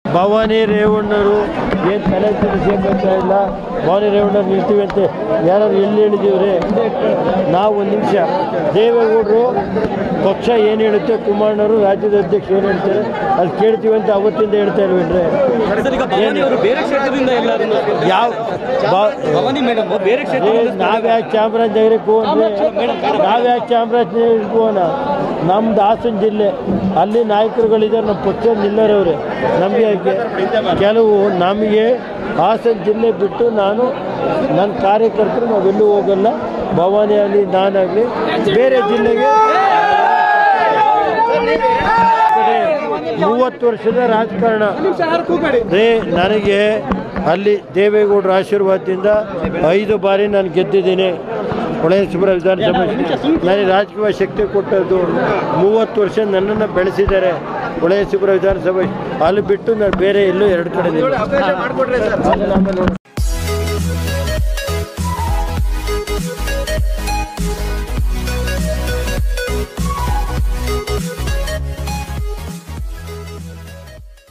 ಭವಾನಿ ರೇವಣ್ಣರು ಏನು ತಲೆ ತಿರ್ಸಬೇಕಂತ ಇಲ್ಲ ಭವಾನಿ ರೇವಣ್ಣರು ನಿಲ್ತೀವಿ ಅಂತ ಯಾರು ಎಲ್ಲಿ ಹೇಳಿದೀವ್ರಿ ನಾವು ಒಂದು ನಿಮಿಷ ದೇವೇಗೌಡರು ಪಕ್ಷ ಏನು ಹೇಳುತ್ತೆ ಕುಮಾರಣ್ಣವರು ರಾಜ್ಯದ ಅಧ್ಯಕ್ಷ ಏನು ಹೇಳ್ತಾರೆ ಅದು ಕೇಳ್ತೀವಿ ಅಂತ ಅವತ್ತಿಂದ ಹೇಳ್ತಾ ಇಲ್ವೇನ್ರಿ ಸರ್ ಈಗ ಭವಾನಿ ಅವರು ಬೇರೆ ಕ್ಷೇತ್ರದಿಂದ ಎಲ್ಲರನ್ನು ಯಾವ ಬಾ- ಭವಾನಿ ಮೇಡಮ್ ಬೇರೆ ಏ, ಕ್ಷೇತ್ರದಿಂದ ನಾವ್ಯಾಕೆ ಚಾಮರಾಜನಗರಕ್ಕೆ ಹೋದ್ರೆ ನಾವ್ಯಾಕೆ ಚಾಮರಾಜನಗರಕ್ಕೆ ಹೋಗೋಣ ನಮ್ದು ಹಾಸನ ಜಿಲ್ಲೆ ಅಲ್ಲಿ ನಾಯಕರುಗಳಿದ್ದಾರೆ ನಮ್ಮ ಪಕ್ಷ ನಿಲ್ಲರವ್ರೆ ನಮಗೆ ಯಾಕೆ ಕೆಲವು ನಮಗೆ ಹಾಸನ ಜಿಲ್ಲೆ ಬಿಟ್ಟು ನಾನು ನನ್ನ ಕಾರ್ಯಕರ್ತರು ನಾವೆಲ್ಲೂ ಹೋಗಲ್ಲ ಭವಾನಿ ಆಗಲಿ ನಾನಾಗಲಿ ಬೇರೆ ಜಿಲ್ಲೆಗೆ ಮೂವತ್ತು ವರ್ಷದ ರಾಜಕಾರಣ ರೇ ನನಗೆ ಅಲ್ಲಿ ದೇವೇಗೌಡರ ಆಶೀರ್ವಾದದಿಂದ ಐದು ಬಾರಿ ನಾನು ಗೆದ್ದಿದ್ದೀನಿ ಹೊಳೆನರಸೀಪುರ ವಿಧಾನಸಭೆ ನನಗೆ ರಾಜಕೀಯ ಶಕ್ತಿ ಕೊಟ್ಟದ್ದು ಮೂವತ್ತು ವರ್ಷ ನನ್ನನ್ನು ಬೆಳೆಸಿದ್ದಾರೆ ಹೊಳೆನರಸೀಪುರ ವಿಧಾನಸಭೆ ಅಲ್ಲಿ ಬಿಟ್ಟು ನಾನು ಬೇರೆ ಎಲ್ಲೂ ಎರಡು ಕಡೆ ನಿಲ್ಲ.